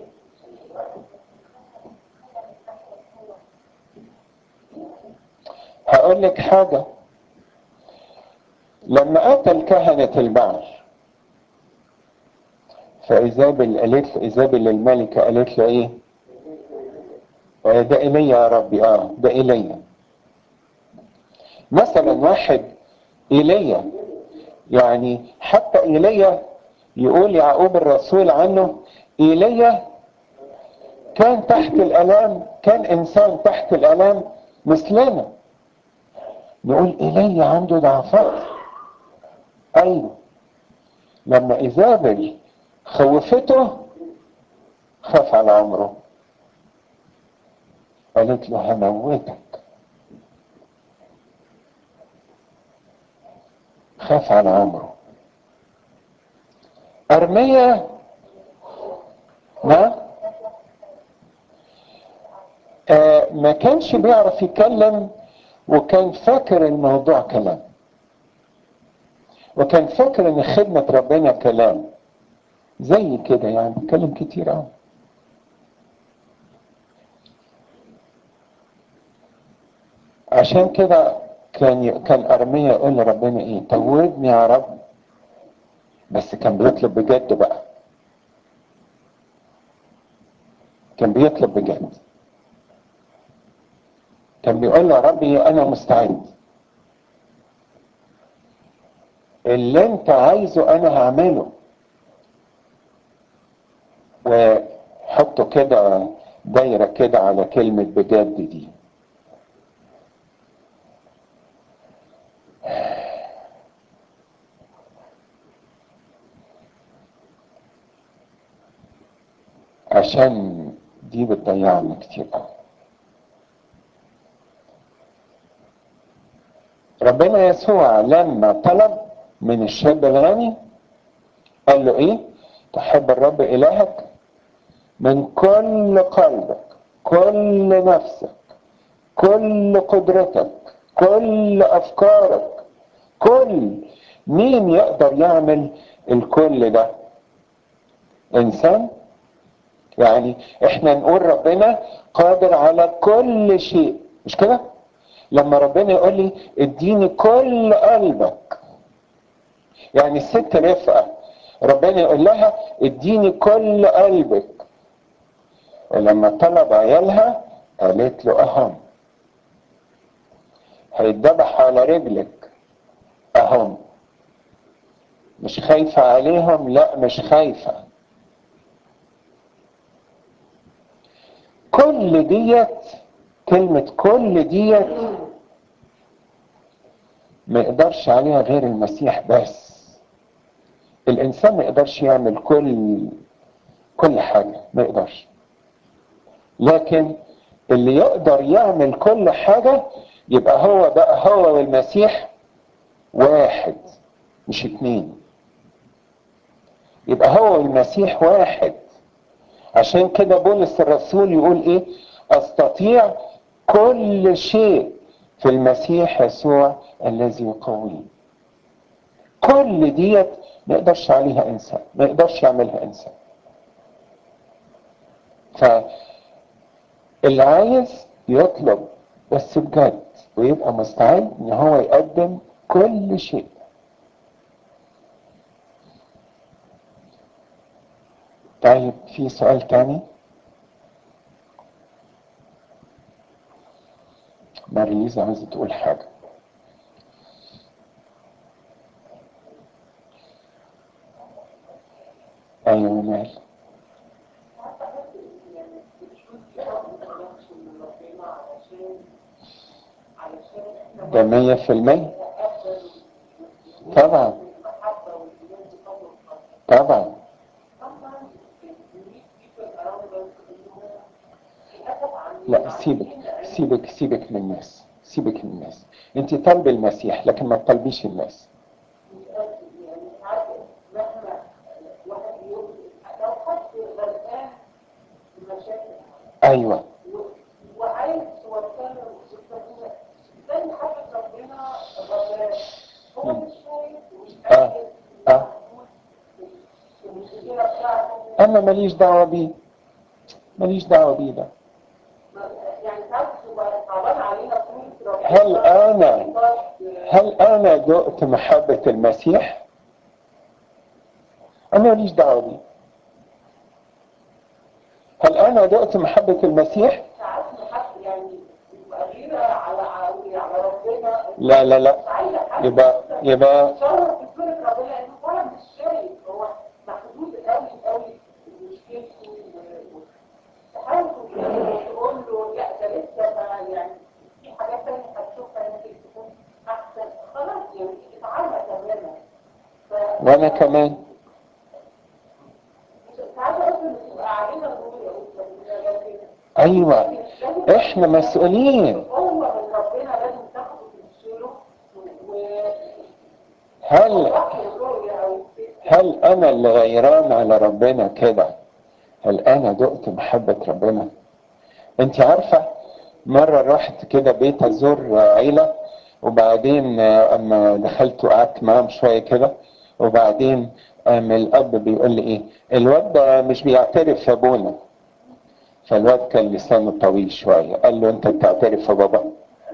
Speaker 1: هقول لك حاجة لما قتل كهنة البعل فإيزابل قالت له إيزابل الملكة قالت له إيه؟ آه ده إلي يا ربي آه ده إلي مثلا واحد إيليا يعني حتى إيليا يقول يعقوب الرسول عنه إيليا كان تحت الآلام كان إنسان تحت الآلام مثلنا نقول إيليا عنده ضعفات أيوه لما إيزابل خوفته خاف على عمره قالت له هموتك خاف على عمره أرمية ما آه ما كانش بيعرف يتكلم وكان فاكر الموضوع كلام وكان فاكر ان خدمة ربنا كلام زي كده يعني بيتكلم كتير قوي عشان كده كان ي... كان ارميا يقول لربنا ايه توبني يا رب بس كان بيطلب بجد بقى كان بيطلب بجد كان بيقول له يا ربي انا مستعد اللي انت عايزه انا هعمله وحطوا كده دايرة كده على كلمة بجد دي عشان دي بتضيعنا كتير قوي ربنا يسوع لما طلب من الشاب الغني قال له ايه تحب الرب الهك من كل قلبك كل نفسك كل قدرتك كل افكارك كل مين يقدر يعمل الكل ده انسان يعني احنا نقول ربنا قادر على كل شيء مش كده لما ربنا يقول لي اديني كل قلبك يعني الست رفقه ربنا يقول لها اديني كل قلبك ولما طلب عيالها قالت له اهم هيتذبح على رجلك اهم مش خايفة عليهم لا مش خايفة كل ديت كلمة كل ديت ما يقدرش عليها غير المسيح بس الانسان ما يقدرش يعمل كل كل حاجة ما يقدرش لكن اللي يقدر يعمل كل حاجة يبقى هو بقى هو والمسيح واحد مش اتنين يبقى هو والمسيح واحد عشان كده بولس الرسول يقول ايه استطيع كل شيء في المسيح يسوع الذي يقويه كل ديت ما يقدرش عليها انسان ما يقدرش يعملها انسان فاللي عايز يطلب بس بجد ويبقى مستعد ان هو يقدم كل شيء طيب في سؤال تاني ماريزا عايزة تقول حاجة أيوة مال ده مية في المية طبعا طبعا لا سيبك سيبك سيبك من الناس سيبك من الناس انت طالب المسيح لكن ما تطلبيش الناس ايوه
Speaker 4: وعايز توصله زي حاجة ربنا غفران هو مش شايف ومش
Speaker 1: اه اه
Speaker 4: المشكلة بتاعته
Speaker 1: انا ماليش دعوه بيه ماليش دعوه بيه ده
Speaker 4: يعني ساعات تبقى صعبان علينا طول ربنا
Speaker 1: هل انا هل انا دقت محبه المسيح انا ماليش دعوه بيه هل انا دقت محبه المسيح
Speaker 4: ساعات محد يعني يبقى غيرة على على على ربنا
Speaker 1: لا لا لا
Speaker 4: مش عايزة حد
Speaker 1: يبقى يبقى
Speaker 4: تصور في سورة ربنا لأنه فعلا مش شايف هو محدود قوي قوي بمشكلته و- و- تحاول تقول له لا ده لسه ما يعني في حاجات تانية هتشوفها يمكن تكون أحسن خلاص يعني اتعامل تماما ف-
Speaker 1: وانا كمان
Speaker 4: ساعات أصلا بتبقى علينا الأمور يا أستاذ لكن
Speaker 1: ايوه احنا مسؤولين
Speaker 4: هو من ربنا لازم تاخده وتمشيله و
Speaker 1: هل
Speaker 4: وتوحي الرؤية أو
Speaker 1: هل انا اللي غيران على ربنا كده هل انا دقت محبة ربنا انت عارفة مرة رحت كده بيت ازور عيلة وبعدين آه، اما دخلت وقعدت معاهم شوية كده وبعدين قام الاب بيقول لي ايه الواد ده مش بيعترف يا ابونا فالواد كان لسانه طويل شوية قال له انت بتعترف يا بابا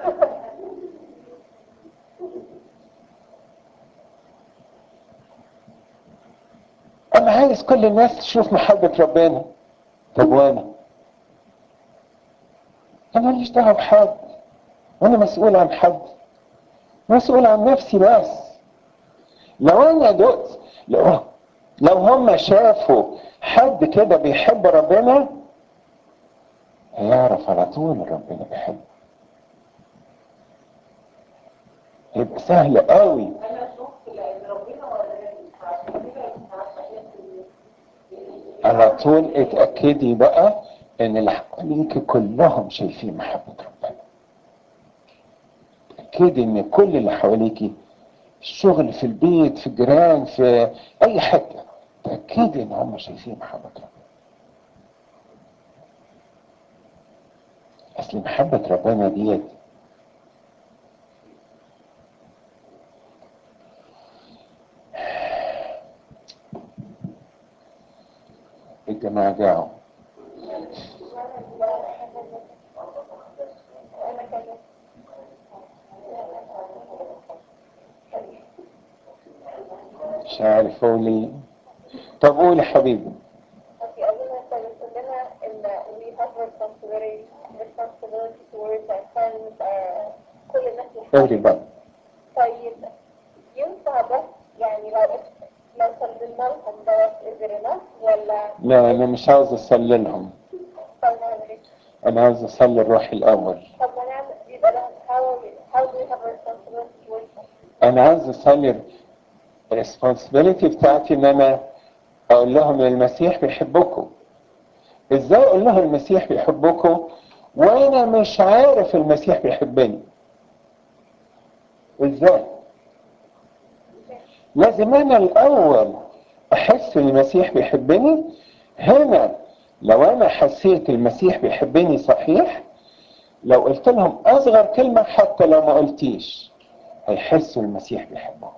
Speaker 1: انا عايز كل الناس تشوف محبة ربنا طب وانا انا ماليش دعوه بحد وانا مسؤول عن حد مسؤول عن نفسي بس لو انا دقت لو لو هم شافوا حد كده بيحب ربنا هيعرف على طول ربنا بيحبه يبقى سهل قوي
Speaker 4: أنا شفت لأن ربنا وراني فعشان كده ساعات بحس إن
Speaker 1: على طول اتأكدي بقى ان اللي حواليك كلهم شايفين محبة ربنا اتأكدي ان كل اللي حواليك الشغل في البيت في الجيران في اي حتة تأكدي ان هم شايفين محبة ربنا اصل محبة ربنا ديت الجماعة جاعوا مش عارف اقول ايه طب قول يا حبيبي
Speaker 2: Okay, أظن سنتنا إن we have responsibility responsibility towards our friends, our كل الناس اللي
Speaker 1: everybody
Speaker 2: طيب ينفع بس يعني لو لو سلمنا لهم دوت is it enough ولا
Speaker 1: لا انا مش عاوز اصلي لهم
Speaker 2: طب نعمل ايه؟
Speaker 1: انا عاوز اصلي الروح الاول
Speaker 2: طب ما نعمل يبقى ده how how do we have responsibility towards them؟
Speaker 1: انا عاوز اصلي الريسبونسبيلتي بتاعتي ان انا اقول لهم ان المسيح بيحبكم ازاي اقول له المسيح بيحبكم وانا مش عارف المسيح بيحبني ازاي لازم انا الاول احس ان المسيح بيحبني هنا لو انا حسيت المسيح بيحبني صحيح لو قلت لهم اصغر كلمة حتى لو ما قلتيش هيحسوا المسيح بيحبهم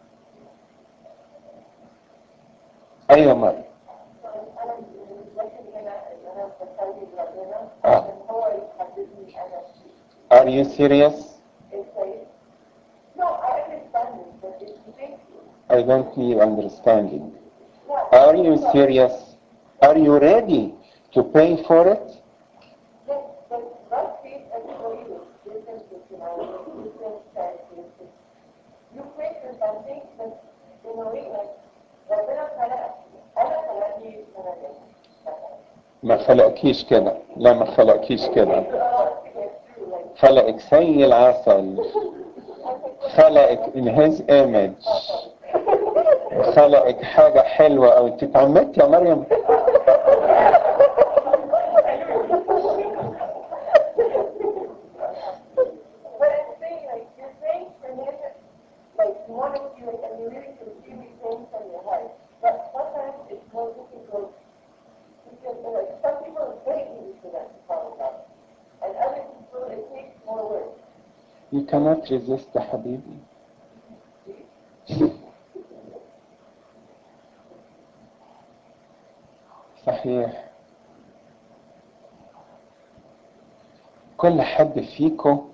Speaker 1: ايوه مريم
Speaker 4: انا لكن هنا انا بصلي لربنا
Speaker 1: آه.
Speaker 4: ان هو يحببني انا
Speaker 1: are you serious
Speaker 4: ازاي No, I understand it, but it's thank you.
Speaker 1: I don't need understanding
Speaker 4: No,
Speaker 1: are you serious are you ready to pay for it
Speaker 4: Yes, but God creates everybody with different personalities, different characteristics. You pray for something, but in a way, like, ربنا خلق أنا خلقني سنة مثلا.
Speaker 1: ما خلقكيش كده لا ما خلقكيش كده
Speaker 4: To get through, like,
Speaker 1: خلقك زي العسل خلقك in his image خلقك حاجة حلوة أو أنت اتعمدت يا مريم
Speaker 4: But I'm saying, like, you're praying for him, like, you want to feel it, and you really sincerely praying from your heart. But sometimes it's more difficult because, like, some people are begging for them to follow God. And other people, it takes more work.
Speaker 1: You cannot resist يا حبيبي صحيح كل حد فيكم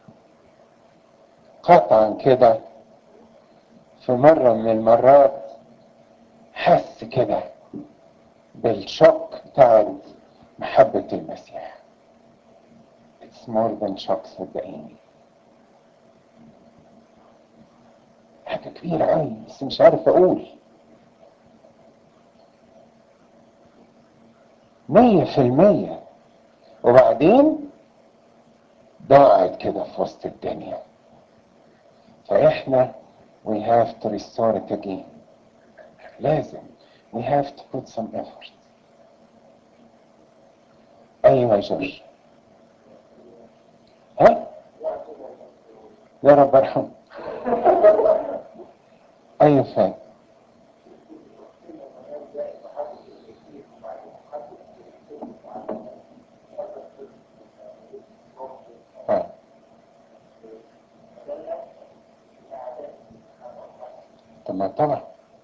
Speaker 1: قطعا كده في مرة من المرات حس كده بالشوك بتاعت محبة المسيح It's more than shock صدقيني حاجة كبيرة قوي بس مش عارف أقول مية في المية وبعدين ضاعت كده في وسط الدنيا فإحنا we have to restore it again لازم we have to put some effort أيوة يا جورج ها يا رب ارحم أيوة فاهم ها. طب ما طبعا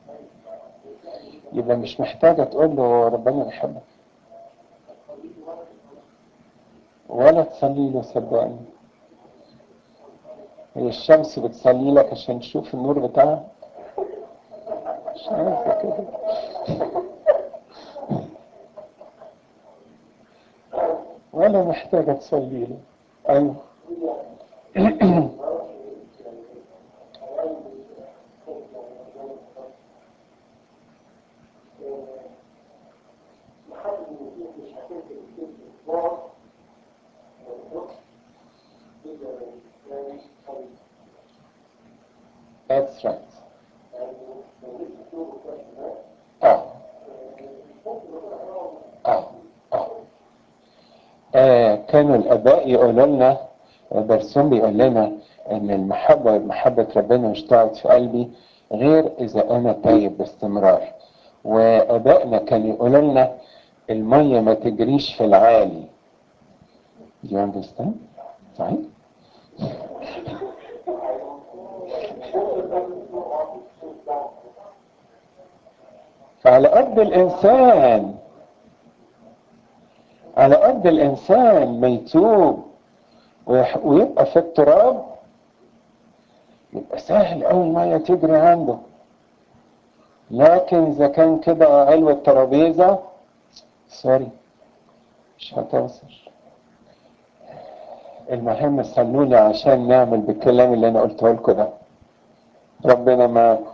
Speaker 1: يبقى مش محتاجة تقول له ربنا بيحبك ولا تصلي له صدقني هي الشمس بتصلي لك عشان تشوف النور بتاعها مش عارفة كده ولا محتاجة تصلي له أيوه That's right. اه اه اه آه، كانوا الآباء يقولوا لنا برسوم بيقول لنا إن المحبة محبة ربنا مش تقعد في قلبي غير إذا أنا تايب باستمرار وآبائنا كانوا يقولوا لنا المية ما تجريش في العالي Do you understand? صحيح؟ فعلى قد الإنسان على قد الإنسان ما يتوب ويح- ويبقى في التراب يبقى سهل أوي المية تجري عنده لكن إذا كان كده علو الترابيزة سوري مش هتوصل المهم صلوا لي عشان نعمل بالكلام اللي أنا قلته لكم ده ربنا معاكم